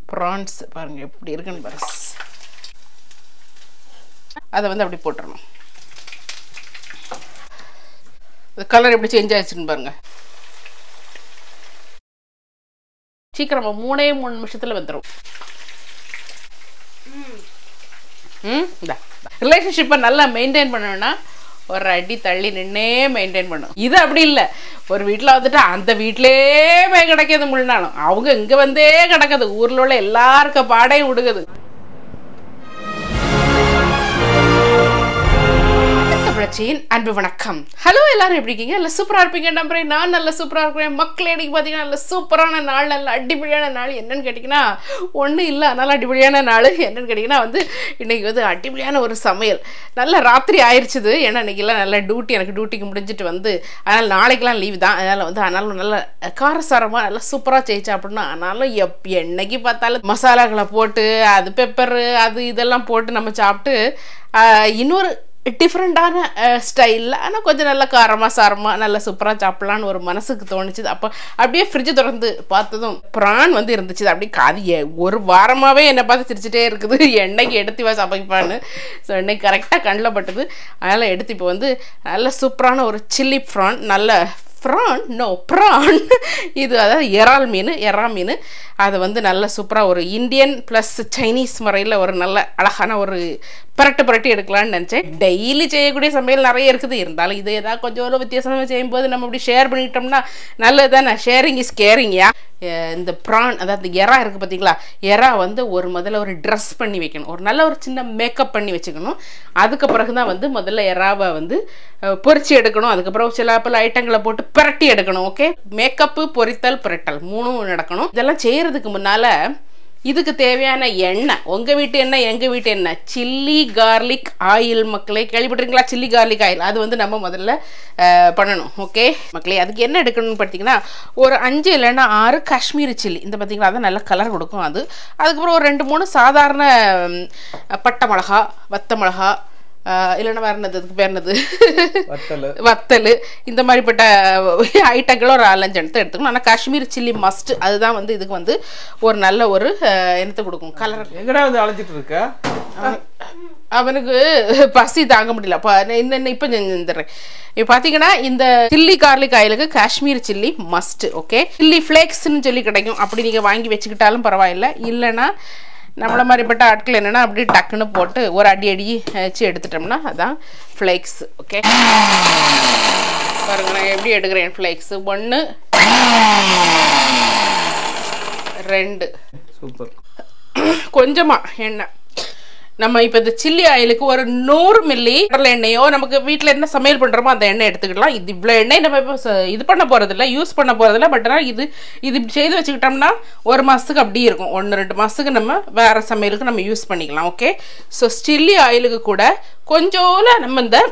Prawns பாருங்க எப்படி இருக்குன்னு பாருங்க அதை வந்து அப்படி போட்டுறணும் கலர் எப்படி சேஞ்ச் ஆயிடுச்சுன்னு பாருங்க சீக்கிரமா மூணே மூணு நிமிஷத்துல வந்துடும் ம் இந்த ரிலேஷன்ஷிப்பை நல்லா மெயின்டைன் பண்ணணும்னா ஒரு அடி தள்ளி நின்னே மெயின்டைன் பண்ணும் இது அப்படி இல்லை ஒரு வீட்டில் வந்துட்டு அந்த வீட்டிலே போய் கிடைக்கிது முழுநாளும் அவங்க இங்கே வந்தே கிடக்குது ஊரில் உள்ள எல்லாருக்க பாடையும் விடுகுது தமிழச்சியின் அன்பு வணக்கம் ஹலோ எல்லாரும் எப்படி இருக்கீங்க நல்ல சூப்பராக இருப்பீங்க நம்புறேன் நான் நல்ல சூப்பராக இருக்கிறேன் மக்கள் இன்னைக்கு பார்த்தீங்கன்னா நல்ல சூப்பரான நாள் நல்ல அடிப்படையான நாள் என்னன்னு கேட்டிங்கன்னா ஒன்றும் இல்லை அதனால அடிப்படையான நாள் என்னன்னு கேட்டிங்கன்னா வந்து இன்னைக்கு வந்து அடிப்படையான ஒரு சமையல் நல்ல ராத்திரி ஆயிடுச்சுது ஏன்னா இன்னைக்கெல்லாம் நல்ல டியூட்டி எனக்கு டியூட்டிக்கு முடிஞ்சிட்டு வந்து அதனால் நாளைக்கெல்லாம் லீவ் தான் அதனால் வந்து ஆனாலும் நல்ல காரசாரமாக நல்லா சூப்பராக செய்ச்சா அப்படின்னா ஆனாலும் எப் என்னைக்கு பார்த்தாலும் மசாலாக்களை போட்டு அது பெப்பரு அது இதெல்லாம் போட்டு நம்ம சாப்பிட்டு ஆஹ், இன்னொரு டிஃப்ரெண்ட்டான ஸ்டைலில் ஆனால் கொஞ்சம் நல்ல காரமாக சாரமாக நல்ல சூப்பராக சாப்பிட்லான்னு ஒரு மனசுக்கு தோணுச்சு அப்போ அப்படியே ஃப்ரிட்ஜை திறந்து பார்த்ததும் ப்ரான் வந்து இருந்துச்சு அப்படியே காது எ- ஒரு வாரமாகவே என்னை பார்த்து சிரிச்சிட்டே இருக்குது என்னைக்கு எடுத்து வா சமைப்பான்னு ஸோ இன்னைக்கு கரெக்டாக கண்ணில் பட்டுது அதனால் எடுத்து இப்போ வந்து நல்ல சூப்பரான ஒரு சில்லி ப்ரான் நல்ல ப்ரான் நோ ப்ரான் இது அதாவது இறால் மீன் எறா மீன் அது வந்து நல்ல சூப்பராக ஒரு இந்தியன் ப்ளஸ் சைனீஸ் முறையில் ஒரு நல்ல அழகான ஒரு பரட்டு பரட்டி எடுக்கலாம்னு நினச்சேன் டெய்லி செய்யக்கூடிய சமையல் நிறைய இருக்குது இருந்தாலும் இது ஏதாவது கொஞ்சம் ஒரு வித்தியாசமாக செய்யும்போது நம்ம இப்படி ஷேர் பண்ணிக்கிட்டோம்னா நல்லது தானே ஷேரிங் இஸ் கேரிங்யா இந்த ப்ரான் அதாவது எறா இருக்குது பார்த்தீங்களா எறா வந்து ஒரு முதல்ல ஒரு ட்ரெஸ் பண்ணி வைக்கணும் ஒரு நல்ல ஒரு சின்ன மேக்கப் பண்ணி வச்சுக்கணும் அதுக்கு பிறகு தான் வந்து முதல்ல எறாவை வந்து அஹ், பொரிச்சு எடுக்கணும் அதுக்கப்புறம் சில பல ஐட்டங்களை போட்டு பிரட்டி எடுக்கணும் ஓகே மேக்கப்பு பொரித்தல் புரட்டல் மூணும் நடக்கணும் இதெல்லாம் செய்யறதுக்கு முன்னால இதுக்கு தேவையான எண்ணெய் உங்கள் வீட்டு எண்ணெய் எங்கள் வீட்டு எண்ணெய் சில்லி கார்லிக் ஆயில் மக்களே கேள்விப்பட்டிருக்கீங்களா சில்லி கார்லிக் ஆயில் அது வந்து நம்ம முதல்ல அஹ், பண்ணணும் ஓகே மக்களே அதுக்கு என்ன எடுக்கணும்னு பார்த்தீங்கன்னா ஒரு அஞ்சு இல்லைன்னா ஆறு காஷ்மீரி சில்லி இந்த பார்த்தீங்களா அது நல்ல கலர் கொடுக்கும் அது அதுக்கப்புறம் ஒரு ரெண்டு மூணு சாதாரண ம், பட்டை மிளகா வத்த மிளகா அஹ், இல்லைன்னா வேறு என்னது அதுக்கு பேர் என்னது வத்தல் வத்தல் இந்த மாதிரிப்பட்ட ஐட்டங்களும் ஒரு நாலஞ்சு எடுத்து எடுத்துக்கணும் ஆனால் காஷ்மீர் சில்லி மஸ்ட் அதுதான் வந்து இதுக்கு வந்து ஒரு நல்ல ஒரு அஹ், என்னத்தை கொடுக்கும் கலர் எங்கடா வந்து அழைச்சிட்டு இருக்க அவனுக்கு பசி தாங்க முடியல அப்போ இன்னும் இப்போ செஞ்சுருறேன் இப்போ பார்த்தீங்கன்னா இந்த சில்லி கார்லிக் ஆயிலுக்கு Kashmir chilli must okay chilli ஃப்ளேக்ஸ்னு சொல்லி கிடைக்கும் அப்படி நீங்கள் வாங்கி வச்சுக்கிட்டாலும் பரவாயில்ல இல்லைன்னா நம்மள மாதிரிப்பட்ட ஆட்கள் என்னென்னா அப்படியே டக்குன்னு போட்டு ஒரு அடி அடி வச்சு எடுத்துட்டோம்னா அதான் ஃப்ளேக்ஸ் ஓகே பாருங்க நான் எப்படி எடுக்கிறேன் ஃப்ளேக்ஸ் ஒன்று ரெண்டு சூப்பர் கொஞ்சமாக எண்ணெய் நம்ம இப்போ இந்த சில்லி ஆயிலுக்கு ஒரு நூறு மில்லி கடலை எண்ணெயோ நமக்கு வீட்டில் என்ன சமையல் பண்ணுறோமோ அந்த எண்ணெய் எடுத்துக்கலாம் இது இவ்வளோ எண்ணெய் நம்ம இப்போ ச- இது பண்ண போகிறதில்ல யூஸ் பண்ண போகிறதில்ல பட் ஆனால் இது இது இப்படி செய்து வச்சுக்கிட்டோம்னா ஒரு மாதத்துக்கு அப்படியே இருக்கும் ஒன்று ரெண்டு மாதத்துக்கு நம்ம வேறு சமையலுக்கு நம்ம யூஸ் பண்ணிக்கலாம் ஓகே ஸோ சில்லி ஆயிலுக்கு கூட கொஞ்சோல நம்ம இந்த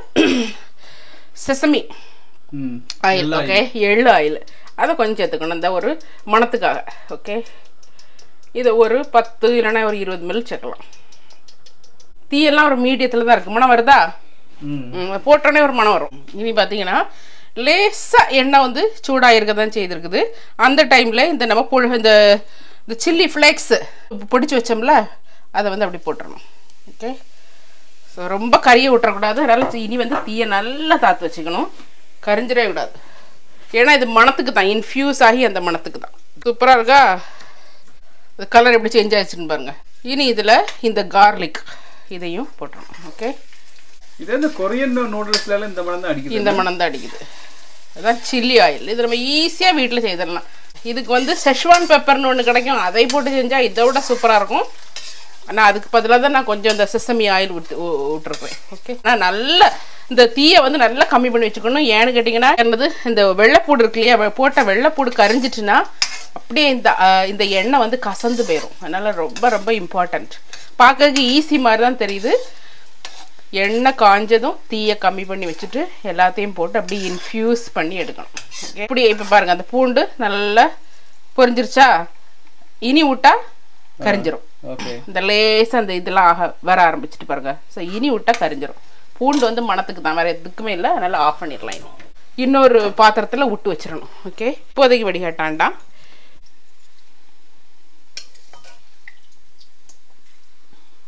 செசமி ம் ஆயில் ஓகே எள்ளு ஆயில் அதை கொஞ்சம் சேர்த்துக்கணும் இந்த ஒரு மணத்துக்காக ஓகே இது ஒரு பத்து இல்லைன்னா ஒரு இருபது மில் சேர்க்கலாம் தீயெல்லாம் ஒரு மீடியத்தில் தான் இருக்குது மனம் வருதா ம் ம், போட்டோன்னே ஒரு மனம் வரும் இனி பார்த்தீங்கன்னா லேசாக எண்ணெய் வந்து சூடாக இருக்க தான் செய்திருக்குது அந்த டைமில் இந்த நம்ம புழு இந்த இந்த சில்லி ஃப்ளேக்ஸ் பிடிச்சி வச்சோம்ல அதை வந்து அப்படி போட்டுறணும் ஓகே ஸோ ரொம்ப கறியை விட்டுறக்கூடாது அதனால் இனி வந்து தீயை நல்லா தாத்து வச்சுக்கணும் கரிஞ்சிடவே கூடாது ஏன்னா இது மணத்துக்கு தான் இன்ஃப்யூஸ் ஆகி அந்த மணத்துக்கு தான் சூப்பராக இருக்கா கலர் எப்படி சேஞ்ச் ஆயிடுச்சுன்னு பாருங்க இனி இதில் இந்த கார்லிக் இதையும் போட்டுறணும் ஓகே இது வந்து கொரியன் நூடுல்ஸ்ல எல்லாம் இந்த மனம் தான் அடிக்குது இந்த மணம் தான் அடிக்குது அதான் சில்லி ஆயில் இது நம்ம ஈஸியாக வீட்டில் செய்திடலாம் இதுக்கு வந்து செஷ்வான் பெப்பர்னு ஒன்று கிடைக்கும் அதை போட்டு செஞ்சால் இதை விட சூப்பராக இருக்கும் ஆனால் அதுக்கு பதிலாக தான் நான் கொஞ்சம் இந்த செசமி ஆயில் விட்டு வு- விட்டுருப்பேன் ஓகே நான் நல்ல இந்த தீயை வந்து நல்லா கம்மி பண்ணி வச்சுக்கணும் ஏன்னு கேட்டிங்கன்னா என்னது இந்த வெள்ளைப்பூடு இருக்கு இல்லையா வெ- போட்ட வெள்ளைப்பூடு கரிஞ்சிட்டுன்னா அப்படியே இந்த அஹ், இந்த எண்ணெய் வந்து கசந்து போயிடும் அதனால் ரொம்ப ரொம்ப இம்பார்ட்டண்ட் பார்க்கறதுக்கு ஈஸி மாதிரி தான் தெரியுது எண்ணெய் காஞ்சதும் தீயை கம்மி பண்ணி வச்சுட்டு எல்லாத்தையும் போட்டு அப்படியே இன்ஃப்யூஸ் பண்ணி எடுக்கணும் ஓகே இப்படி இப்போ பாருங்க அந்த பூண்டு நல்லா பொரிஞ்சிருச்சா இனி விட்டா கரிஞ்சிரும் ஓகே இந்த லேசாக அந்த இதெல்லாம் ஆக வர ஆரம்பிச்சிட்டு பாருங்க ஸோ இனி விட்டா கரிஞ்சிரும் பூண்டு வந்து மணத்துக்கு தான் வேற எதுக்குமே இல்லை அதனால ஆஃப் பண்ணிடலாம் இனி. இன்னொரு பாத்திரத்தில் விட்டு வச்சிடணும் ஓகே இப்போதைக்கு வடிகட்டாண்டா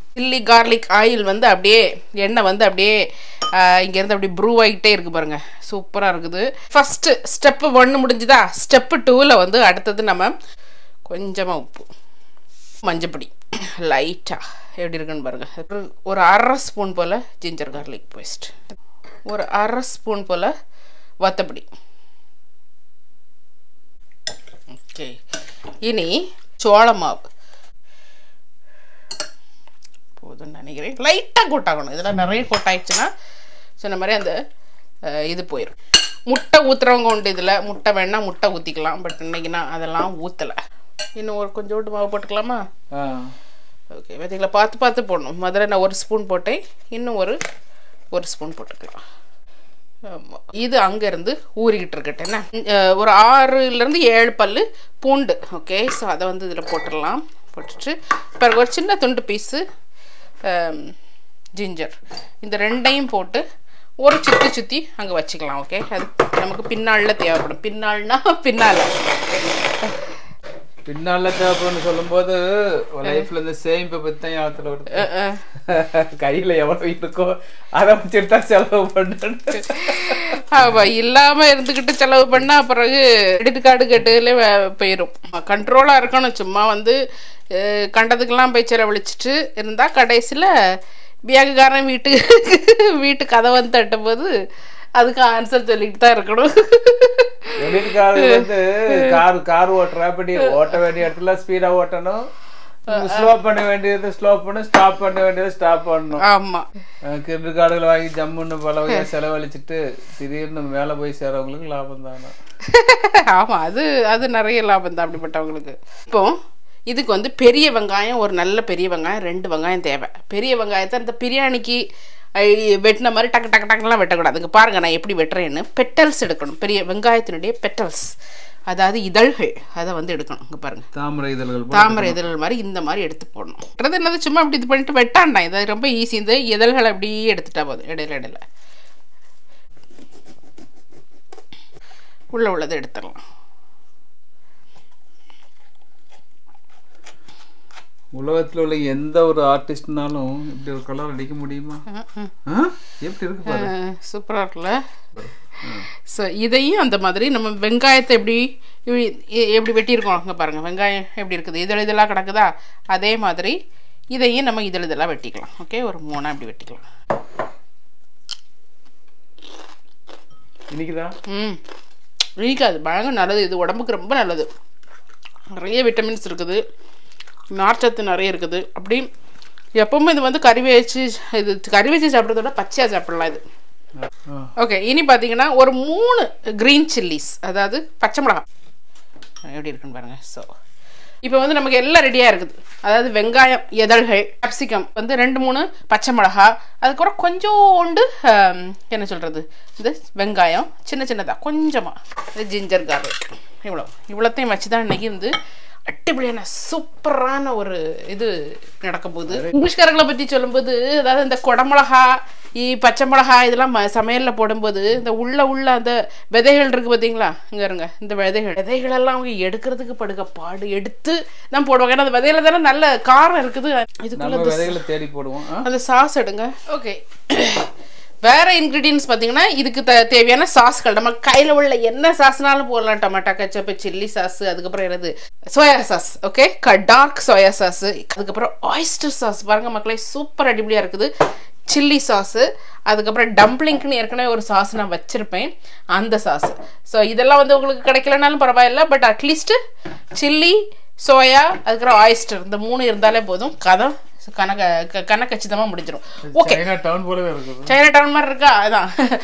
சில்லி கார்லிக் ஆயில் வந்து அப்படியே எண்ணெய் வந்து அப்படியே ஆஹ், இங்கேருந்து அப்படியே ப்ரூ ஆகிட்டே இருக்கு பாருங்க சூப்பராக இருக்குது ஃபஸ்ட்டு ஸ்டெப்பு ஒன்று முடிஞ்சுதா ஸ்டெப்பு டூவில் வந்து அடுத்தது நம்ம கொஞ்சமாக உப்பு மஞ்சப்பொடி லைட்டாக எப்படி இருக்குன்னு பாருங்க ஒரு- ஒரு அரை ஸ்பூன் போல் ஜிஞ்சர் கார்லிக் பேஸ்ட் ஒரு அரை ஸ்பூன் போல் வத்தப்பொடி ஓகே இனி சோள மாவு போதும்னு நினைக்கிறேன் லைட்டாக கொட்டாகணும் இதெல்லாம் நிறைய கொட்டாயிடுச்சுன்னா சொன்ன மாதிரி அந்த அஹ், இது போயிடும் முட்டை ஊற்றுறவங்க உண்டு இதில் முட்டை வேணால் முட்டை ஊற்றிக்கலாம் பட் இன்னைக்கு நான் அதெல்லாம் ஊற்றலை இன்னும் ஒரு கொஞ்சோண்டு மாவு போட்டுக்கலாமா ஆ. ஓகே பார்த்தீங்களா பார்த்து பார்த்து போடணும் முதல்ல நான் ஒரு ஸ்பூன் போட்டேன் இன்னும் ஒரு ஒரு ஸ்பூன் போட்டுக்கலாம் ஆமா. இது அங்கேருந்து ஊறிக்கிட்டு இருக்கட்டும் என்ன அஹ் ஒரு ஆறுலேருந்து ஏழு பல் பூண்டு ஓகே ஸோ அதை வந்து இதில் போட்டுடலாம் போட்டுட்டு பிறகு ஒரு சின்ன துண்டு பீஸு ஜிஞ்சர் இந்த ரெண்டையும் போட்டு ஒரு சுற்றி சுற்றி அங்கே வச்சுக்கலாம் ஓகே அது நமக்கு பின்னாளில் தேவைப்படும் பின்னாள்னா பின்னால் பின்னால தேவைப்படும்னு சொல்லும்போது லைஃப்ல இந்த சேமிப்பை பத்தி தான் ஞாபகத்துல வருது கையில எவ்வளவு இருக்கோ அதை வச்சுட்டு தான் செலவு பண்ணு ஆமாம் இல்லாமல் இருந்துக்கிட்டு செலவு பண்ணால் பிறகு கிரெடிட் கார்டு கட்டுல போயிடும் கண்ட்ரோலாக இருக்கணும் சும்மா வந்து அஹ், கண்டதுக்கெல்லாம் போய் செலவழிச்சிட்டு இருந்தால் கடைசியில் பியாக்குக்காரன் வீட்டு வீட்டு கதை வந்து தட்டும்போது அதுக்கு ஆன்சர் சொல்லிட்டு தான் இருக்கணும் கிரெடிட் கார்டு வந்து கார் கார் ஓட்டுற அப்படி ஓட்ட வேண்டிய இடத்துல ஸ்பீடா ஓட்டணும் ஸ்லோ பண்ண வேண்டியது ஸ்லோ பண்ணணும் ஸ்டாப் பண்ண வேண்டியது ஸ்டாப் பண்ணணும் ஆமாம் கிரெடிட் கார்டுகளை வாங்கி ஜம்முன்னு பல வகையா செலவழிச்சிட்டு திடீர்னு மேல போய் சேரவங்களுக்கு லாபம் தானே ஆமாம் அது அது நிறைய லாபம் தான் அப்படிப்பட்டவங்களுக்கு இப்போ இதுக்கு வந்து பெரிய வெங்காயம் ஒரு நல்ல பெரிய வெங்காயம் ரெண்டு வெங்காயம் தேவை பெரிய வெங்காயத்தை இந்த பிரியாணிக்கு ஐ- வெட்டின மாதிரி டக்கு டக்கு டக்குலாம் வெட்டக்கூடாது இங்க பாருங்க நான் எப்படி வெட்டுறேன்னு பெட்டல்ஸ் எடுக்கணும் பெரிய வெங்காயத்தினுடைய பெட்டல்ஸ் அதாவது இதழ்கள் அதை வந்து எடுக்கணும் இங்கே பாருங்க தாமரை இதழ்கள் போல. தாமரை இதழ்கள் மாதிரி இந்த மாதிரி எடுத்து போடணும் வெட்டுறது என்னது சும்மா இப்படி இது பண்ணிட்டு வெட்டாண்டாம் இது ரொம்ப ஈஸி இந்த இதழ்களை அப்படியே எடுத்துட்டா போதும் இடையில இடையில உள்ள உள்ளதை எடுத்துடலாம் உலகத்துல உள்ள எந்த ஒரு ஆர்டிஸ்ட்னாலும் இப்படி ஒரு கலர் அடிக்க முடியுமா ஆ? எப்படி இருக்கு பாரு சூப்பராக இருக்குல்ல ஸோ இதையும் அந்த மாதிரி நம்ம வெங்காயத்தை எப்படி இப்படி எ- எப்படி வெட்டியிருக்கோம் அங்கே பாருங்கள் வெங்காயம் எப்படி இருக்குது இதழ் இதெல்லாம் கிடக்குதா அதே மாதிரி இதையும் நம்ம இதழ் இதெல்லாம் வெட்டிக்கலாம் ஓகே ஒரு மூணாக இப்படி வெட்டிக்கலாம் இன்னைக்குதா ம் இனிக்காது பயங்கர நல்லது இது உடம்புக்கு ரொம்ப நல்லது நிறைய விட்டமின்ஸ் இருக்குது நார்ச்சத்து நிறைய இருக்குது அப்படி எப்பவுமே இது வந்து கறி வச்சு இது கறி வச்சு சாப்பிட்றத விட பச்சையாக சாப்பிடலாம் இது ஆ. ஓகே இனி பார்த்தீங்கன்னா ஒரு மூணு க்ரீன் சில்லிஸ் அதாவது பச்சை மிளகாய் எப்படி இருக்குன்னு பாருங்க ஸோ இப்போ வந்து நமக்கு எல்லாம் ரெடியாக இருக்குது அதாவது வெங்காயம் எதழ்கள் கேப்சிகம் வந்து ரெண்டு மூணு பச்சை மிளகா அதுக்கப்புறம் கொஞ்சோண்டு ஆம், என்ன சொல்கிறது இது வெங்காயம் சின்ன சின்னதாக கொஞ்சமாக ஜிஞ்சர் கார்லிக் இவ்வளோ இவ்வளோத்தையும் வச்சு தான் இன்னைக்கு வந்து அட்டிப்படியான சூப்பரான ஒரு இது நடக்க போகுது இங்கிலீஷ்காரங்களை பற்றி சொல்லும்போது அதாவது இந்த குடமிளகா இ பச்சை மிளகா இதெல்லாம் ம- சமையல்ல போடும்போது இந்த உள்ள உள்ள அந்த விதைகள் இருக்கு பார்த்தீங்களா இங்க இருங்க இந்த விதைகள் விதைகளெல்லாம் அவங்க எடுக்கிறதுக்கு படுக்க பாடு எடுத்து தான் போடுவாங்க ஏன்னா அந்த விதையில தானே நல்ல காரம் இருக்குது இதுக்குள்ள நம்ம விதைகளை தேடி போடுவோம் ஆ? அந்த சாஸ் எடுங்க ஓகே வேற இன்க்ரீடியன்ஸ் பார்த்தீங்கன்னா இதுக்கு த தேவையான சாஸ்கள் நம்ம கையில் உள்ள என்ன சாஸ்னாலும் போடலாம் டொமேட்டோ கச்சப்பு சில்லி சாஸ் அதுக்கப்புறம் என்னது soya sauce okay dark soya sauce அதுக்கப்புறம் ஆயிஸ்டர் சாஸ் பாருங்க மக்களே சூப்பர் அடிப்படியாக இருக்குது சில்லி சாஸு அதுக்கப்புறம் டம்ப்ளிங்க்னு ஏற்கனவே ஒரு சாஸ் நான் வச்சுருப்பேன் அந்த சாஸ் ஸோ இதெல்லாம் வந்து உங்களுக்கு கிடைக்கலனாலும் பரவாயில்ல பட் அட்லீஸ்ட்டு சில்லி சோயா அதுக்கப்புறம் ஆயிஸ்டர் இந்த மூணு இருந்தாலே போதும் கதை கணக்க க- கணக்கச்சிதமாக முடிஞ்சிடும் ஓகே சைனா டவுன் போலவே இருக்குது சைனா டவுன் மாதிரி இருக்கா அதான்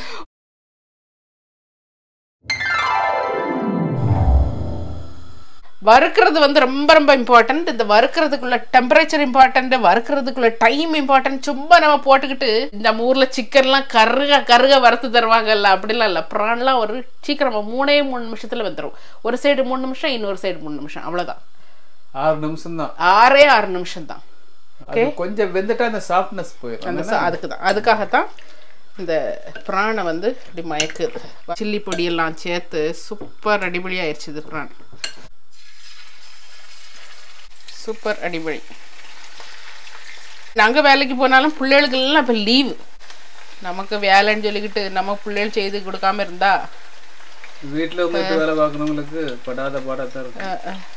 வறுக்கிறது வந்து ரொம்ப ரொம்ப இம்பார்ட்டன்ட் இந்த வறுக்கிறதுக்குள்ள டெம்பரேச்சர் இம்பார்ட்டன்ட் வறுக்கிறதுக்குள்ள டைம் இம்பார்ட்டன்ட் சும்மா நம்ம போட்டுக்கிட்டு நம்ம ஊர்ல சிக்கன்லாம் கருக கருக வறுத்து தருவாங்கல்ல அப்படிலாம் இல்லை ப்ரான்லாம் ஒரு சீக்கிரமா மூணே மூணு நிமிஷத்துல வந்துடும் ஒரு சைடு மூணு நிமிஷம் இன்னொரு சைடு மூணு நிமிஷம் அவ்வளவுதான் ஆறு நிமிஷம் தான் ஆறே ஆறு நிமிஷம் தான் அது கொஞ்சம் வெந்துட்டா அந்த சாஃப்ட்னஸ் போயிடும் அந்த சா- அதுக்கு தான் அதுக்காகத்தான் இந்த பிரானை வந்து இப்படி மயக்குது சில்லி பொடியெல்லாம் சேர்த்து சூப்பர் அடிபொலி ஆயிடுச்சு இது பிரான் சூப்பர் அடிபொலி நாங்க வேலைக்கு போனாலும் பிள்ளைகளுக்கெல்லாம் இப்போ லீவு நமக்கு வேலைன்னு சொல்லிக்கிட்டு நம்ம பிள்ளைகள் செய்து கொடுக்காம இருந்தா வீட்டுல உட்காந்து வேலை பார்க்கறவங்களுக்கு படாத பாடாதான் இருக்கும் அஹ், அஹ்.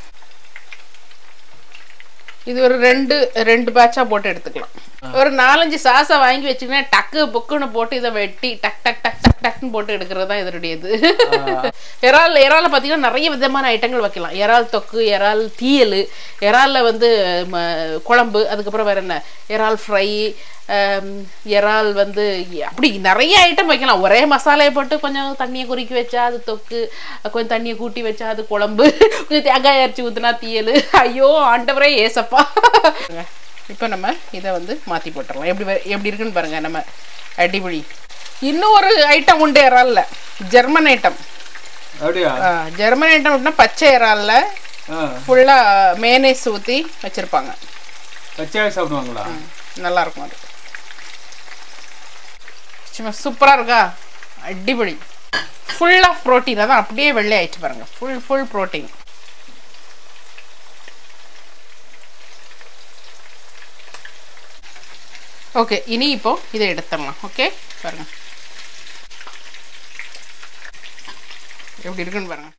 இது ஒரு ரெண்டு ரெண்டு பேட்சா போட்டு எடுத்துக்கலாம் ஒரு நாலஞ்சு சாசை வாங்கி வச்சுக்கினா டக்கு புக்குன்னு போட்டு இதை வெட்டி டக் டக் டக் டக் டக்னு போட்டு எடுக்கிறது தான் இதனுடைய இது இறால் இறால பார்த்தீங்கன்னா நிறைய விதமான ஐட்டங்கள் வைக்கலாம் இறால் தொக்கு இறால் தீயல் இறாலில் வந்து ம, குழம்பு அதுக்கப்புறம் வேற என்ன இறால் ஃப்ரை இறால் வந்து அப்படி நிறைய ஐட்டம் வைக்கலாம் ஒரே மசாலையை போட்டு கொஞ்சம் தண்ணியை குறுக்கி வச்சா அது தொக்கு கொஞ்சம் தண்ணியை கூட்டி வச்சா அது குழம்பு கொஞ்சம் தேங்காய் அரைச்சி ஊத்துனா தீயல் ஐயோ ஆண்டவரே ஏசப்பா இப்போ நம்ம இதை வந்து மாற்றி போட்டுடலாம் எப்படி வ- எப்படி இருக்குன்னு பாருங்க நம்ம அடிபொழி இன்னும் ஒரு ஐட்டம் உண்டு இறால்ல ஜெர்மன் ஐட்டம் அப்படியா ஜெர்மன் ஐட்டம் அப்படின்னா பச்சை இறால்ல ஆ ஃபுல்லாக மேனேஸ் ஊற்றி வச்சுருப்பாங்க பச்சையாவே சாப்பிடுவாங்களா நல்லா இருக்கும் அது சும்மா சூப்பராக இருக்கா அடிபொலி ஃபுல் ஆஃப் ப்ரோட்டீன் அதான் அப்படியே வெள்ளை ஆயிடுச்சு பாருங்க ஃபுல் ஃபுல் ப்ரோட்டீன் ஓகே இனி இப்போ இதை எடுத்துடலாம் ஓகே பாருங்க எப்படி இருக்குன்னு பாருங்க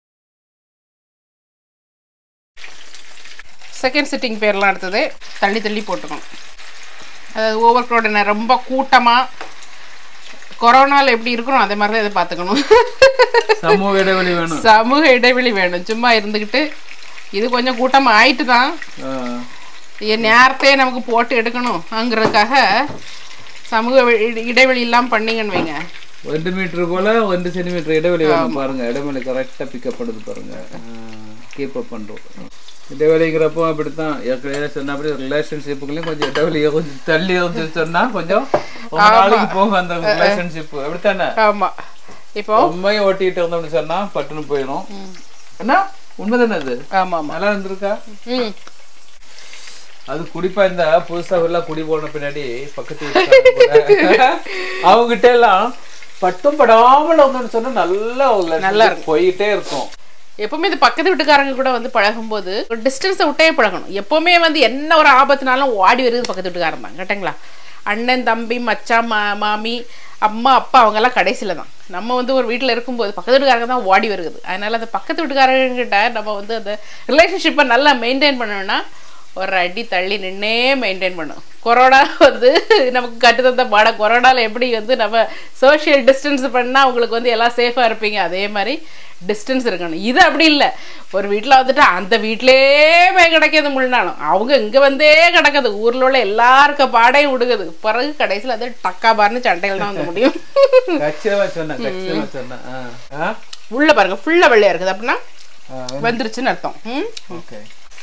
செகண்ட் சிட்டிங் பேர்லாம் எடுத்தது தள்ளி தள்ளி போட்டுக்கணும் அதாவது ஓவர் க்ரௌட் ரொம்ப கூட்டமாக கொரோனாவில் எப்படி இருக்கிறோம் அதே மாதிரி தான் இதை பார்த்துக்கணும் சமூக இடைவெளி வேணும் சமூக இடைவெளி வேணும் சும்மா இருந்துக்கிட்டு இது கொஞ்சம் கூட்டமாக ஆயிட்டு தான் ஆ. என் நேரத்தையே நமக்கு போட்டு எடுக்கணும்ங்கிறதுக்காக சமூக இ- இடைவெளி இல்லாமல் பண்ணீங்கன்னு வைங்க ரெண்டு மீட்டர் போல ரெண்டு சென்டிமீட்டர் இடைவெளி வேணும் பாருங்க இடைவெளி கரெக்டா பிக்கப் பண்ணுது பாருங்க கீப் அப் பண்றோம் இடைவெளிங்கிறப்போ அப்படித்தான் ஏற்கனவே சொன்னபடி ரிலேஷன்ஷிப்புகளையும் கொஞ்சம் இடைவெளியை கொஞ்சம் தள்ளி வந்து சொன்னா கொஞ்சம் ரொம்ப நாளைக்கு போகும் அந்த ரிலேஷன்ஷிப் அப்படித்தானே ஆமாம் இப்போ உண்மையை ஓட்டிட்டு இருந்தோம்னு சொன்னா பட்டுன்னு போயிடும் என்ன உண்மைதானே அது ஆமாம் ஆமாம் நல்லா இருந்திருக்கா ம் அது குடிப்பா இந்த புதுசா எல்லாம் குடி போன பின்னாடி பக்கத்து வீட்டுக்காரங்க கூட அவங்க கிட்ட எல்லாம் பட்டும் படாமல் வந்து சொன்னா நல்லா நல்லா போயிட்டே இருக்கும் எப்பவுமே இது பக்கத்து வீட்டுக்காரங்க கூட வந்து பழகும்போது ஒரு டிஸ்டன்ஸை விட்டே பழகணும் எப்பவுமே வந்து என்ன ஒரு ஆபத்துனாலும் ஓடி வருது பக்கத்து வீட்டுக்காரன் தான் கேட்டுங்களா அண்ணன் தம்பி மச்சான் மா மாமி அம்மா அப்பா அவங்கெல்லாம் கடைசியில் தான் நம்ம வந்து ஒரு வீட்டில் இருக்கும்போது பக்கத்து வீட்டுக்காரங்க தான் ஓடி வருது அதனால அந்த பக்கத்து வீட்டுக்காரங்கிட்ட நம்ம வந்து அந்த ரிலேஷன்ஷிப்பை நல்லா மெயின்டைன் பண்ணணும்னா ஒரு அடி தள்ளி நின்னே மெயின்டைன் பண்ணும் கொரோனா வந்து நமக்கு கட்டுத்தந்த பாடம் கொரோனாவில் எப்படி வந்து நம்ம சோஷியல் டிஸ்டன்ஸ் பண்ணால் உங்களுக்கு வந்து எல்லாம் சேஃபாக இருப்பீங்க அதே மாதிரி டிஸ்டன்ஸ் இருக்கணும் இது அப்படி இல்லை ஒரு வீட்டில் வந்துட்டு அந்த வீட்டிலே கிடைக்கிது முழுனாலும் அவங்க இங்கே வந்தே கிடக்குது ஊரில் உள்ள எல்லாருக்க பாடையும் விடுகுது பிறகு கடைசியில் அது டக்கா பார்னு சண்டையில் தான் வந்து முடியும் கச்சிதமா சொன்னேன் கச்சிதமா சொன்னேன் ஆ. ஆ? உள்ள பாருங்க ஃபுல்லாக வெள்ளையா இருக்குது அப்படின்னா ஆ, வந்துருச்சுன்னு அர்த்தம் ம் ஓகே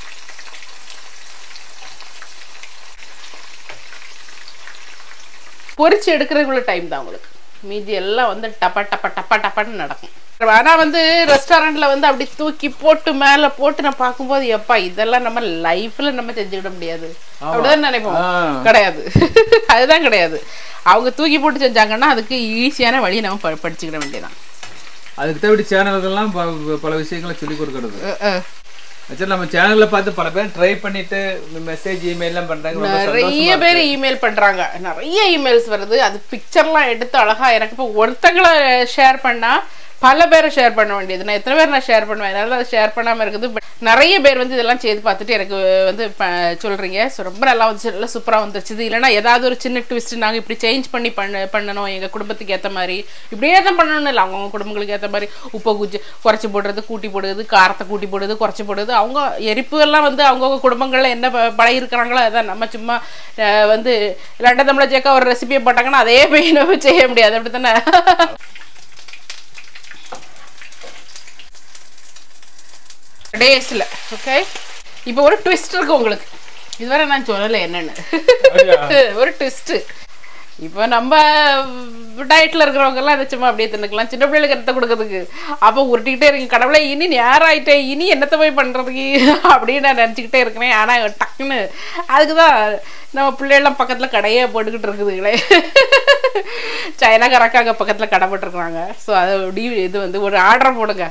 பொரிச்சு எடுக்கிறதுக்குள்ள டைம் தான் உங்களுக்கு மீதி எல்லாம் வந்து டப்பா டப்பா டப்பா டப்பான்னு நடக்கும் ஆனா வந்து ரெஸ்டாரண்ட்ல வந்து அப்படி தூக்கி போட்டு மேல போட்டு நான் பார்க்கும்போது எப்பா இதெல்லாம் நம்ம லைஃப்ல நம்ம செஞ்சுக்கிட முடியாது அப்படிதான் நினைப்போம் ஆ. கிடையாது அதுதான் கிடையாது அவங்க தூக்கி போட்டு செஞ்சாங்கன்னா அதுக்கு ஈஸியான வழியை நம்ம ப- படிச்சுக்கிட வேண்டியதான் அதுக்கு தேவை சேனல்கள்லாம் ப- பல விஷயங்களை சொல்லி கொடுக்கறது அஹ் அஹ். ஆக்சுவலி நம்ம சேனல்ல பார்த்து பல பேர் ட்ரை பண்ணிட்டு மெசேஜ் இமெயில்லாம் பண்றாங்க ரொம்ப நிறைய பேர் இமெயில் பண்றாங்க நிறைய இமெயில்ஸ் வருது அது பிக்சர்லாம் எடுத்து அழகா எனக்கு இப்போ ஒருத்தங்களை ஷேர் பண்ணா பல பேரை ஷேர் பண்ண வேண்டியது நான் எத்தனை பேர் நான் ஷேர் பண்ணுவேன் அதனால அதை ஷேர் பண்ணாம இருக்குது But நிறைய பேர் வந்து இதெல்லாம் செய்து பார்த்துட்டு எனக்கு வந்து ப- சொல்றீங்க So, ரொம்ப நல்லா வந்துச்சு நல்லா சூப்பரா வந்துருச்சு இது இல்லைன்னா ஏதாவது ஒரு சின்ன ட்விஸ்ட் நாங்க இப்படி சேஞ்ச் பண்ணி பண்ண பண்ணணும் எங்க குடும்பத்துக்கு ஏத்த மாதிரி இப்படியே தான் பண்ணணும் இல்லை அவங்கவுங்க குடும்பங்களுக்கு ஏத்த மாதிரி உப்பை குச்சி குறைச்சி போடுறது கூட்டி போடுறது காரத்தை கூட்டி போடுறது குறைச்சி போடுறது அவங்க எரிப்பு எல்லாம் வந்து அவங்கவுங்க குடும்பங்கள்ல என்ன ப- பழகி இருக்கிறாங்களோ அதான் நம்ம சும்மா அஹ், வந்து லண்டன் தமிழ ஜேக்கா ஒரு ரெசிபியை போட்டாங்கன்னா அதே போய் நம்ம செய்ய முடியாது அப்படி தானே டேஸில் ஓகே இப்போ ஒரு ட்விஸ்ட் இருக்கு உங்களுக்கு இதுவரை நான் சொல்லலை என்னன்னு ஒரு ட்விஸ்ட்டு இப்போ நம்ம டயட்டில் இருக்கிறவங்க எல்லாம் இதை சும்மா அப்படியே தின்னுக்கலாம் சின்ன பிள்ளைகளுக்கு என்னத்தை கொடுக்கறதுக்கு அப்போ உருட்டிக்கிட்டே இருக்கு கடவுளே இனி நேரம் ஆயிட்டே இனி என்னத்தை போய் பண்ணுறதுக்கு அப்படின்னு நான் நினச்சிக்கிட்டே இருக்கிறேன் ஆனால் டக்குன்னு அதுக்கு தான் நம்ம பிள்ளைகள்லாம் பக்கத்தில் கடையே போட்டுக்கிட்டு இருக்குதுங்களே சைனாக்காரக்கா அங்கே பக்கத்தில் கடை போட்டிருக்குறாங்க ஸோ அது அப்படி இது வந்து ஒரு ஆர்டர் போடுங்க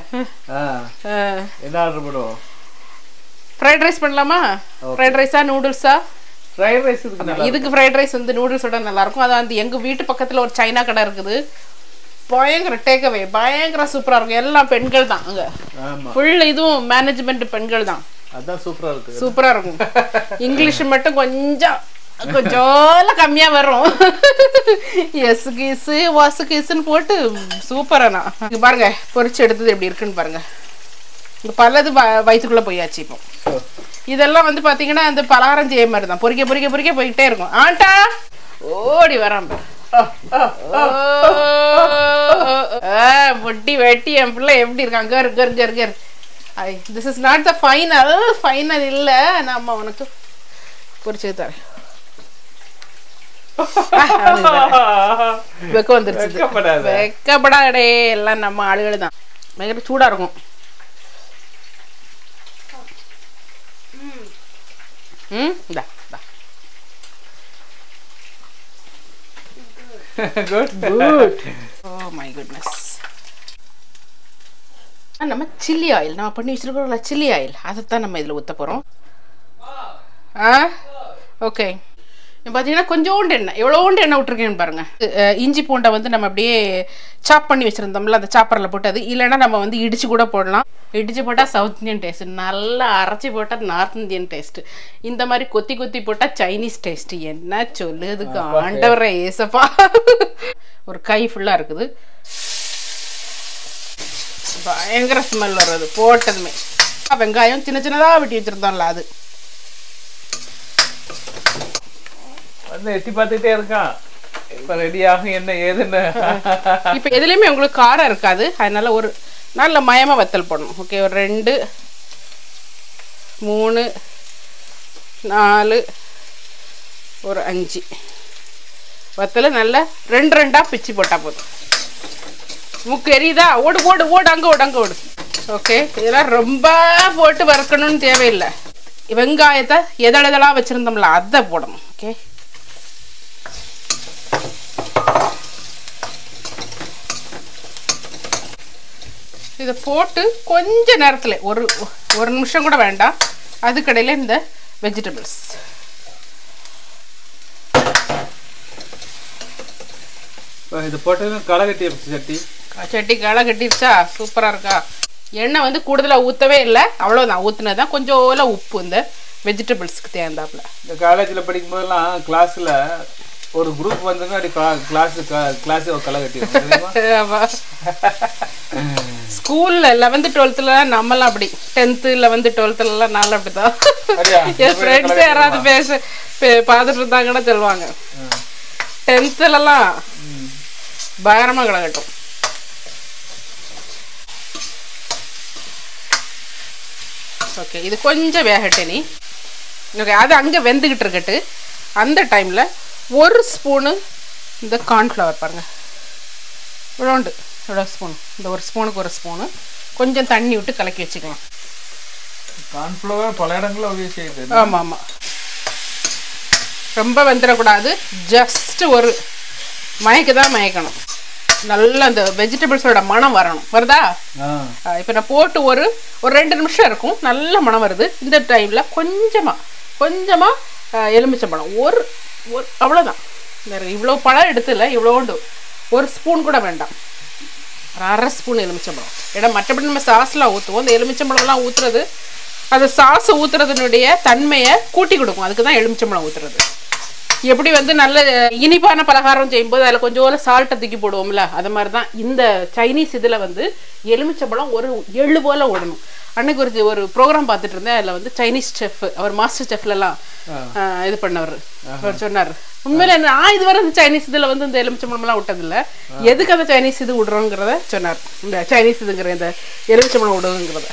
என்ன ஆர்டர் பண்ணுவோம் ஃப்ரைட் ரைஸ் பண்ணலாமா ஃப்ரைட் ரைஸா நூடுல்ஸா ஃப்ரைட் ரைஸ் இருக்கு நல்லா இதுக்கு ஃப்ரைட் ரைஸ் வந்து நூடுல்ஸோட நல்லா இருக்கும் அது வந்து எங்க வீட்டு பக்கத்துல ஒரு சைனா கடை இருக்குது பயங்கர டேக்அவே பயங்கர சூப்பரா இருக்கும் எல்லாம் பெண்கள் தான் அங்க ஆமா ஃபுல் இதுவும் மேனேஜ்மெண்ட் பெண்கள் தான் அதான் சூப்பரா இருக்கு சூப்பரா இருக்கும் இங்கிலீஷ் மட்டும் கொஞ்சம் கொஞ்சம் கம்மியா வரும் எஸ் கீஸ் வாசு கீஸ்ன்னு போட்டு சூப்பரானா இங்க பாருங்க பொரிச்சு எடுத்தது எப்படி இருக்குன்னு பாருங்க இங்க பலது வ- வயித்துக்குள்ள போயாச்சு இப்போ இதெல்லாம் வந்து பாத்தீங்கன்னா அந்த பலகாரம் செய்ய மாதிரி தான் பொரிக்க பொரிக்க பொரிக்க போயிட்டே இருக்கும் ஆண்டா ஓடி வரான் பாரு. ஆ, முட்டி வெட்டி என் பிள்ளை எப்படி இருக்கான் கர் கர் கர் கர் I this is not the final final இல்ல நம்ம உனக்கு பொரிச்சு தரேன் வெக்க வந்துருச்சு இது. வெட்கப்படாத. வெக்கப்படாதே எல்லாம் நம்ம ஆளுகள் தான் பயங்கர சூடா இருக்கும் ம் இந்தா இந்தா good good oh my goodness நம்ம சில்லி ஆயில் நம்ம பண்ணி வச்சிருக்கிறோம்ல சில்லி ஆயில் அதைத்தான் நம்ம இதில் ஊற்ற போகிறோம் ஆ ஓகே பார்த்தீங்கன்னா கொஞ்சோண்டு எண்ணெய் எவ்வளோண்டு எண்ணெய் விட்டுருக்கேன்னு பாருங்கள் அஹ், இஞ்சி பூண்டை வந்து நம்ம அப்படியே சாப் பண்ணி வச்சுருந்தோம்ல அந்த சாப்பரில் போட்டு அது இல்லைன்னா நம்ம வந்து இடிச்சு கூட போடலாம் இடிச்சு போட்டால் சவுத் இந்தியன் டேஸ்ட் நல்லா அரைச்சி போட்டால் நார்த் இந்தியன் டேஸ்ட் இந்த மாதிரி கொத்தி கொத்தி போட்டால் சைனீஸ் டேஸ்ட் என்ன சொல்லுதுக்கு ஆண்டவரை ஏசப்பா ஒரு கை ஃபுல்லாக இருக்குது பயங்கர ஸ்மெல் வர்றது போட்டதுமே வெங்காயம் சின்ன சின்னதாக வெட்டி வச்சுருந்தோம்ல அது வந்து எட்டி பார்த்துட்டே இருக்கான் இப்ப ரெடி ஆகும் என்ன ஏதுன்னு இப்போ எதுலேயுமே உங்களுக்கு காரம் இருக்காது அதனால ஒரு நல்ல மயமாக வத்தல் போடணும் ஓகே ஒரு ரெண்டு மூணு நாலு ஒரு அஞ்சு வத்தல் நல்லா ரெண்டு ரெண்டாக பிச்சு போட்டால் போதும் மூக்கு எரியுதா ஓடு ஓடு ஓடு அங்கே ஓடு அங்கே ஓடு ஓகே இதெல்லாம் ரொம்ப போட்டு வறுக்கணும்னு தேவையில்லை வெங்காயத்தை எதழெதழாக வச்சுருந்தோம்ல அதை போடணும் ஓகே இதை போட்டு கொஞ்ச நேரத்தில் ஒரு ஒரு நிமிஷம் கூட வேண்டாம் அதுக்கடையில் இந்த வெஜிடபிள்ஸ் இப்ப இது போட்டது களை கட்டி இருக்கு சட்டி சட்டி களை கட்டிருச்சா சூப்பராக இருக்கா எண்ணெய் வந்து கூடுதலாக ஊற்றவே இல்லை அவ்வளோதான் ஊற்றுனது தான் கொஞ்சம் உப்பு இந்த வெஜிடபிள்ஸ்க்கு தேர்ந்தாப்புல இந்த காலேஜில் படிக்கும் போதெல்லாம் கிளாஸ்ல ஒரு குரூப் வந்துங்க அப்படி கிளாஸ் கிளாஸ் களை கட்டி இருக்கும் தெரியுமா? ஸ்கூலில் லெவன்த்து டுவெல்த்தில் நம்மலாம் அப்படி டென்த்து லெவன்த்து டுவெல்த்துலலாம் நானும் அப்படி தான் அப்படியா? என் ஃப்ரெண்ட்ஸ் யாராவது பேச பே- பார்த்துட்டு இருந்தாங்கன்னா சொல்லுவாங்க டென்த்துலலாம் பயங்கரமாக கிடக்கட்டும் ஓகே இது கொஞ்சம் வேகட்டு நீ ஓகே அது அங்கே வெந்துக்கிட்டு இருக்கட்டு அந்த டைமில் ஒரு ஸ்பூனு இந்த கார்ன்ஃப்ளவர் பாருங்கள் இவ்வளோண்டு இவ்வளோ ஸ்பூன் இந்த ஒரு ஸ்பூனுக்கு ஒரு ஸ்பூனு கொஞ்சம் தண்ணி விட்டு கலக்கி வச்சுக்கலாம் கார்ன்ஃப்ளவர் பல இடங்களில் உதவி செய்யுது ஆமாம் ஆமாம் ரொம்ப வெந்துடக்கூடாது ஜஸ்ட் ஒரு மயக்கு தான் மயக்கணும் நல்லா அந்த வெஜிடபிள்ஸோட மனம் வரணும் வருதா ஆ இப்போ நான் போட்டு ஒரு ஒரு ரெண்டு நிமிஷம் இருக்கும் நல்ல மனம் வருது இந்த டைமில் கொஞ்சமாக கொஞ்சமாக எலுமிச்சம்பழம் ஒரு ஒரு அவ்வளோதான் வேற இவ்வளோ பழம் எடுத்துல இவ்வளோண்டு ஒரு ஸ்பூன் கூட வேண்டாம் ஒரு அரை ஸ்பூன் எலுமிச்சம்பழம் ஏன்னா மற்றபடி நம்ம சாஸ்லாம் ஊற்றுவோம் இந்த எலுமிச்சம்பழம்லாம் ஊற்றுறது அந்த சாஸ் ஊற்றுறதுனுடைய தன்மையை கூட்டி கொடுக்கும் அதுக்கு தான் எலுமிச்சம்பழம் ஊற்றுறது எப்படி வந்து நல்ல இனிப்பான பலகாரம் செய்யும்போது அதில் கொஞ்சம் சால்ட்டை தூக்கி போடுவோம்ல அது மாதிரி தான் இந்த சைனீஸ் இதில் வந்து எலுமிச்சம்பழம் ஒரு எள்ளு போல் ஓடணும் அன்னைக்கு ஒரு ஒரு ப்ரோக்ராம் பார்த்துட்டு இருந்தேன் அதில் வந்து சைனீஸ் செஃப் அவர் மாஸ்டர் செஃப்லலாம் இது பண்ணவர் அவர் சொன்னார் உண்மையில என்ன நான் இதுவரை இந்த சைனீஸ் இதில் வந்து இந்த எலுமிச்சம்பழம்லாம் விட்டதில்ல எதுக்கு அந்த சைனீஸ் இது விடுறோங்கிறத சொன்னார் இந்த சைனீஸ் இதுங்கிற இந்த எலுமிச்சம்பழம் விடுங்கிறத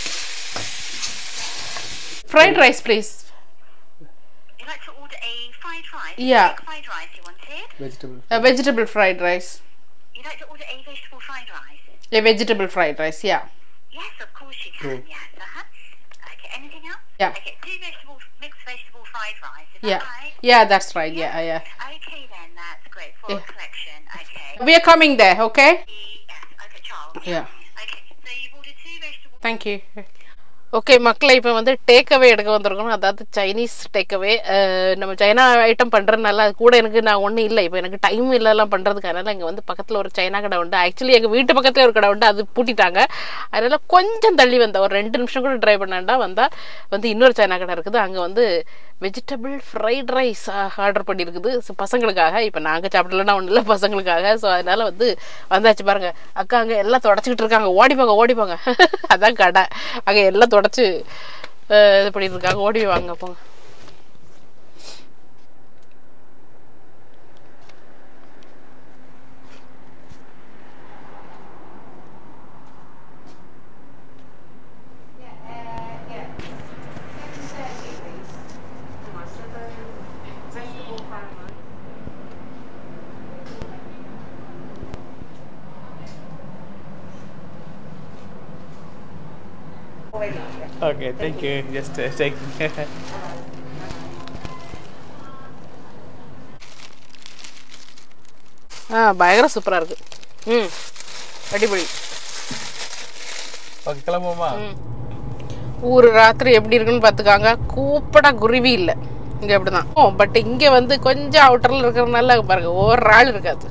fried rice please You'd like to order a fried rice? Yeah. Egg fried rice you wanted? Vegetable vegetable fried rice You'd like to order a vegetable fried rice? A vegetable fried rice, yeah. Yes, of course you can. Yes. Uh-huh. Okay. Anything else? Yeah. Okay. Two vegetable mixed vegetable fried rice. Is Yeah. that right? Yeah, that's right. Yeah, yeah. Okay then. That's great for Yeah. a collection. Okay. We are coming there, okay? Yes. Okay, Charles. Yeah. Okay. So you've ordered two vegetable. Thank you. Okay மக்களை இப்போ வந்து takeaway எடுக்க வந்திருக்கோம் அதாவது Chinese takeaway நம்ம China item பண்ணுறதுனால அது கூட எனக்கு நான் ஒன்றும் இல்லை இப்போ எனக்கு டைம் இல்லைலாம் பண்ணுறதுக்கு அதனால் இங்கே வந்து பக்கத்தில் ஒரு சைனா கடை உண்டு ஆக்சுவலி எங்கள் வீட்டு பக்கத்தில் ஒரு கடை உண்டு அது பூட்டிட்டாங்க அதனால் கொஞ்சம் தள்ளி வந்தேன் ஒரு ரெண்டு நிமிஷம் கூட ட்ரை பண்ணாண்டா வந்தால் வந்து இன்னொரு சைனா கடை இருக்குது அங்கே வந்து வெஜிடபிள் ஃப்ரைட் ரைஸ் ஆர்டர் பண்ணியிருக்குது So, பசங்களுக்காக இப்போ நாங்கள் சாப்பிடலன்னா ஒன்றும் இல்லை பசங்களுக்காக ஸோ அதனால் வந்து வந்தாச்சு பாருங்க அக்கா அங்கே எல்லாம் தொடச்சிக்கிட்டு இருக்காங்க ஓடிப்பாங்க ஓடிப்பாங்க அதான் கடை அங்கே எல்லாம் தொடச்சி அஹ், இது பண்ணிட்டு இருக்காங்க ஓடி வாங்க போங்க Okay, thank you. Just uh, taking. ஆ பயங்கர சூப்பராக இருக்குது ம் அடிப்பொடி okay, கிளம்புவோமா ஊர் ராத்திரி எப்படி இருக்குன்னு பார்த்துக்காங்க கூப்படா குருவி இல்லை இங்கே அப்படி தான் ஓ பட் இங்கே வந்து கொஞ்சம் அவுட்டரில் இருக்கிறதுனால பாருங்க ஒரு ஆள் இருக்காது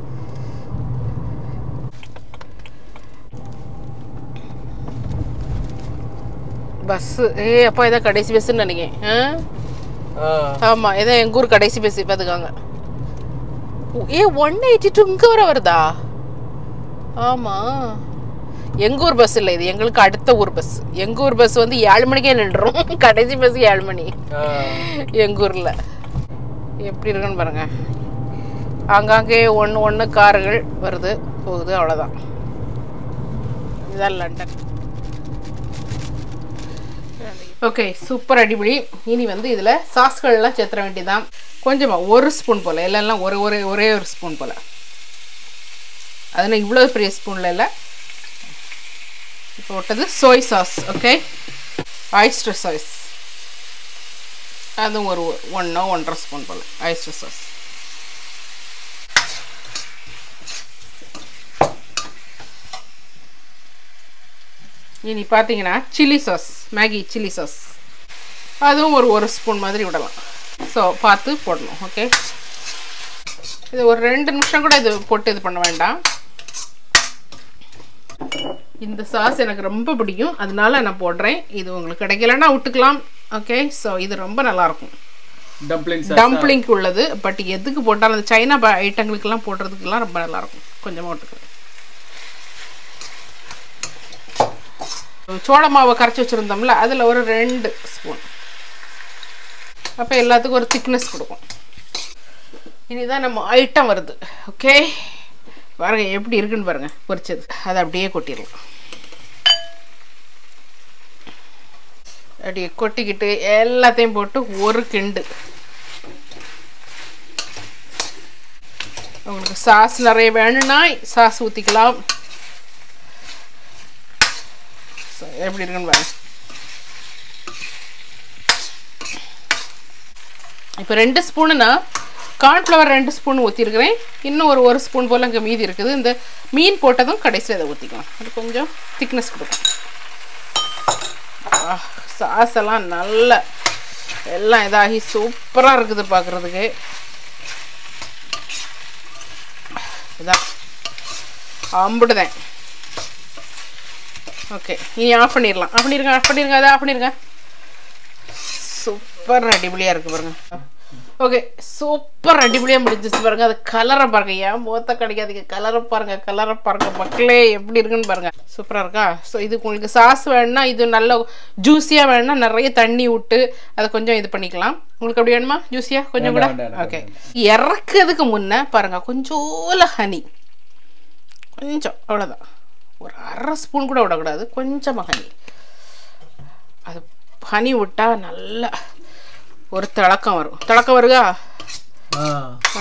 பஸ்ஸு ஏ அப்பா இதான் கடைசி பஸ்ஸுன்னு நினைக்கிறேன் ஆ ஆமாம் இதான் எங்கள் ஊர் கடைசி பஸ் பார்த்துக்காங்க ஏ ஒன் எயிட்டி டூ இங்கே வர வருதா ஆமாம் எங்கள் ஊர் பஸ் இல்லை இது எங்களுக்கு அடுத்த ஊர் பஸ் எங்கள் ஊர் பஸ் வந்து ஏழு மணிக்கே நின்றுரும் கடைசி பஸ் ஏழு மணி எங்கள் ஊரில் எப்படி இருக்குன்னு பாருங்க ஆங்காங்கே ஒன்று ஒன்று கார்கள் வருது போகுது அவ்வளோதான் இதுதான் லண்டன் ஓகே சூப்பர் அடிப்பொடி இனி வந்து இதில் சாஸ்கள்லாம் சேர்த்துற வேண்டியதான் கொஞ்சமாக ஒரு ஸ்பூன் போல் எல்லாம் ஒரு ஒரே ஒரே ஒரு ஸ்பூன் போல் அதில் இவ்வளோ பெரிய ஸ்பூனில் இல்லை இப்போ விட்டது soy sauce okay oyster sauce அதுவும் ஒரு ஒன்றோ ஒன்றரை ஸ்பூன் போல் ஆயிஸ்டர் சாஸ் இனி பார்த்தீங்கன்னா chilli sauce Maggi chilli sauce அதுவும் ஒரு ஒரு ஸ்பூன் மாதிரி விடலாம் ஸோ பார்த்து போடணும் ஓகே இது ஒரு ரெண்டு நிமிஷம் கூட இது போட்டு இது பண்ண வேண்டாம் இந்த சாஸ் எனக்கு ரொம்ப பிடிக்கும் அதனால நான் போடுறேன் இது உங்களுக்கு கிடைக்கலன்னா விட்டுக்கலாம் ஓகே ஸோ இது ரொம்ப நல்லாயிருக்கும் டம்ப்ளிங்ஸ் டம்ப்ளிங்க்கு உள்ளது பட் எதுக்கு போட்டாலும் அந்த சைனா ப- ஐட்டங்களுக்கெல்லாம் போடுறதுக்கெல்லாம் ரொம்ப நல்லாயிருக்கும் கொஞ்சமாக விட்டுக்கிறேன் சோள மாவை கரைச்சி வச்சுருந்தோம்ல அதில் ஒரு ரெண்டு ஸ்பூன் அப்போ எல்லாத்துக்கும் ஒரு திக்னஸ் கொடுக்கும் இனிதான் நம்ம ஐட்டம் வருது ஓகே பாருங்க எப்படி இருக்குன்னு பாருங்க பொரிச்சது அதை அப்படியே கொட்டிடலாம் அப்படியே கொட்டிக்கிட்டு எல்லாத்தையும் போட்டு ஒரு கிண்டு உங்களுக்கு சாஸ் நிறைய வேணும்னா சாஸ் ஊற்றிக்கலாம் So, எப்படி இருக்குன்னு பாருங்க இப்போ ரெண்டு ஸ்பூனுனா கார்ன்ஃப்ளவர் ரெண்டு ஸ்பூன் ஊற்றிருக்கிறேன் இன்னும் ஒரு ஒரு ஸ்பூன் போல் இங்கே மீதி இருக்குது இந்த மீன் போட்டதும் கடைசியில் அதை ஊற்றிக்கலாம் அது கொஞ்சம் திக்னஸ் கொடுக்கும் சாஸ் எல்லாம் நல்ல எல்லாம் இதாகி சூப்பராக இருக்குது பார்க்குறதுக்கு இதான் அம்பிடுதேன் ஓகே இனி ஆஃப் பண்ணிடலாம் ஆஃப் பண்ணிருங்க ஆஃப் பண்ணிருங்க அதை ஆஃப் பண்ணிருங்க சூப்பர் அடிபொலியாக இருக்குது பாருங்க ஓகே சூப்பர் அடிபொலியாக முடிஞ்சிச்சு பாருங்க அது கலரை பாருங்க ஏன் முகத்தை கிடைக்காதீங்க கலரை பாருங்க கலரை பாருங்க மக்களே எப்படி இருக்குன்னு பாருங்க சூப்பராக இருக்கா ஸோ இது உங்களுக்கு சாஸ் வேணும்னா இது நல்ல ஜூஸியாக வேணும்னா நிறைய தண்ணி விட்டு அதை கொஞ்சம் இது பண்ணிக்கலாம் உங்களுக்கு அப்படி வேணுமா ஜூஸியாக கொஞ்சம் கூட வேண்டாம், வேண்டாம், ஓகே இறக்குறதுக்கு முன்னே பாருங்க கொஞ்சோல ஹனி கொஞ்சம் அவ்வளோதான் ஒரு அரை ஸ்பூன் கூட விடக்கூடாது கொஞ்சமாக ஹனி அது ஹனி விட்டா நல்லா ஒரு திளக்கம் வரும் திளக்கம் வருகா ஆ.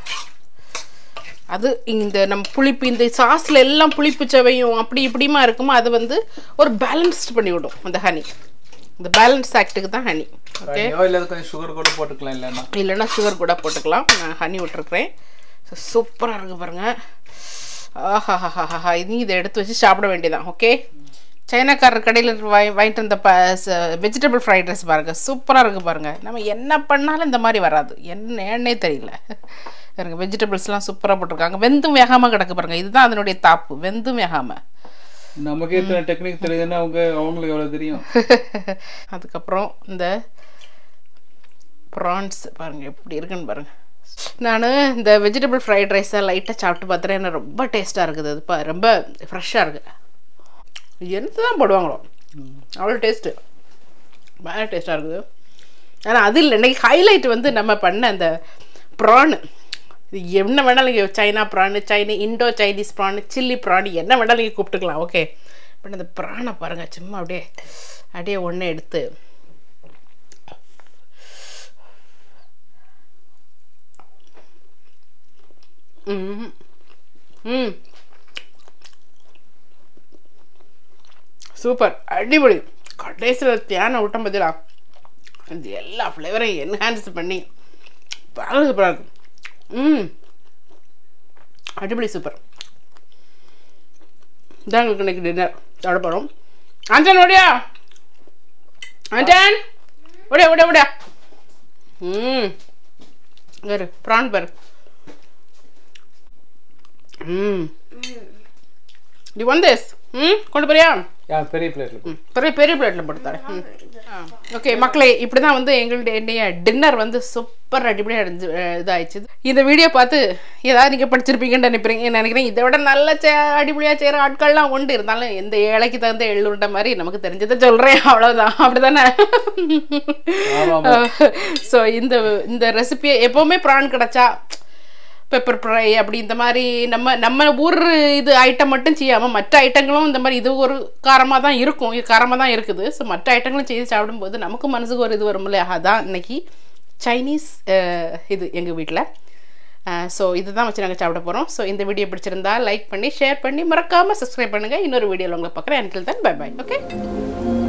அது இந்த நம்ம புளிப்பு இந்த சாஸில் எல்லாம் புளிப்பு சுவையும் அப்படி இப்படிமா இருக்குமோ அது வந்து ஒரு பேலன்ஸ்ட் பண்ணி விடும் அந்த ஹனி இந்த பேலன்ஸ் ஆக்டுக்கு தான் ஹனி ஓகே இல்லை கொஞ்சம் சுகர் கூட போட்டுக்கலாம் இல்லைன்னா இல்லைன்னா சுகர் கூட போட்டுக்கலாம் நான் ஹனி விட்டுருக்குறேன் ஸோ சூப்பராக இருக்குது பாருங்கள் ஆஹாஹாஹாஹா இனி இதை எடுத்து வச்சு சாப்பிட வேண்டியதான் ஓகே சைனாக்காரர் கடையில் வாங்கி வாங்கிட்டு வந்த ப வெஜிடபிள் ஃப்ரைட் ரைஸ் பாருங்கள் சூப்பராக இருக்குது பாருங்கள் நம்ம என்ன பண்ணாலும் இந்த மாதிரி வராது என்ன ஏன்னே தெரியல பாருங்க வெஜிடபிள்ஸ்லாம் சூப்பராக போட்டிருக்காங்க வெந்தும் வேகாமல் கிடக்கு பாருங்கள் இதுதான் அதனுடைய தாப்பு வெந்தும் வேகாமல் நமக்கு எத்தனை டெக்னிக் தெரியுதுன்னா அவங்க அவங்களுக்கு எவ்வளவு தெரியும் அதுக்கப்புறம் இந்த ப்ரான்ஸ் பாருங்கள் எப்படி இருக்குன்னு பாருங்கள் நான் இந்த வெஜிடபிள் ஃப்ரைட் ரைஸை லைட்டாக சாப்பிட்டு பார்த்துறேன் எனக்கு ரொம்ப டேஸ்ட்டாக இருக்குது அது பா ரொம்ப ஃப்ரெஷ்ஷாக இருக்குது என்னது தான் போடுவாங்களோ அவ்வளோ டேஸ்ட்டு பயங்கர டேஸ்ட்டாக இருக்குது ஆனால் அது இல்லை இன்னைக்கு ஹைலைட் வந்து நம்ம பண்ண அந்த ப்ரானு இது என்ன வேணாலும் நீங்கள் சைனா ப்ரானு சைனி Indo Chinese prawn chilli prawn என்ன வேணாலும் நீங்கள் கூப்பிட்டுக்கலாம் ஓகே பட் அந்த ப்ரானை பாருங்கள் சும்மா அப்படியே அப்படியே ஒன்று எடுத்து ம் ம் சூப்பர் அடிபொலி கடைசியில் தேனை விட்டம் பதிலா இது எல்லா ஃப்ளேவரையும் என்ஹான்ஸ் பண்ணி பயங்கர சூப்பராக இருக்கும் ம் அடிபொலி சூப்பர் இதான் எங்களுக்கு இன்னைக்கு டின்னர் சாப்பிட போகிறோம் ஆண்டன் ஓடியா ஆண்டன் ஓடியா ஓடியா ஓடியா ம் வேறு ப்ரான் பாரு ம் டி ஒன் திஸ் ம் கொண்டு போறியா யா பெரிய பிளேட்ல ம் பெரிய பெரிய பிளேட்டில் போட்டு தரேன் ம் ஓகே மக்களே இப்படி தான் வந்து எங்களுடைய என்னைய டின்னர் வந்து சூப்பர் அடிப்படையாக அடைஞ்சு இதாகிடுச்சு இந்த வீடியோ பார்த்து ஏதாவது நீங்கள் படிச்சிருப்பீங்கன்னு நினைப்பீங்க நினைக்கிறேன் இதை விட நல்ல சே அடிப்படையாக செய்கிற ஆட்கள்லாம் உண்டு இருந்தாலும் எந்த ஏழைக்கு தகுந்த எள்ளுருண்ட மாதிரி நமக்கு தெரிஞ்சதை சொல்கிறேன் அவ்வளோதான் அப்படி தானே ஆமா, ஸோ இந்த இந்த ரெசிபியை எப்போவுமே ப்ரான் கிடச்சா பெப்பர் ஃப்ரை அப்படி இந்த மாதிரி நம்ம நம்ம ஊர் இது ஐட்டம் மட்டும் செய்யாமல் மற்ற ஐட்டங்களும் இந்த மாதிரி இது ஒரு காரமாக தான் இருக்கும் இது காரமாக தான் இருக்குது ஸோ மற்ற ஐட்டங்களும் செய்து சாப்பிடும்போது நமக்கும் மனசுக்கு ஒரு இது வரும்ல அதான் இன்னைக்கு சைனீஸ் அஹ், இது எங்கள் வீட்டில் ஸோ இதுதான் வச்சு நாங்கள் சாப்பிட போகிறோம் ஸோ இந்த வீடியோ பிடிச்சிருந்தா லைக் பண்ணி ஷேர் பண்ணி மறக்காமல் சப்ஸ்கிரைப் பண்ணுங்கள் இன்னொரு வீடியோவில் உங்களை பார்க்குறேன் அன்டில் தான் பை பை ஓகே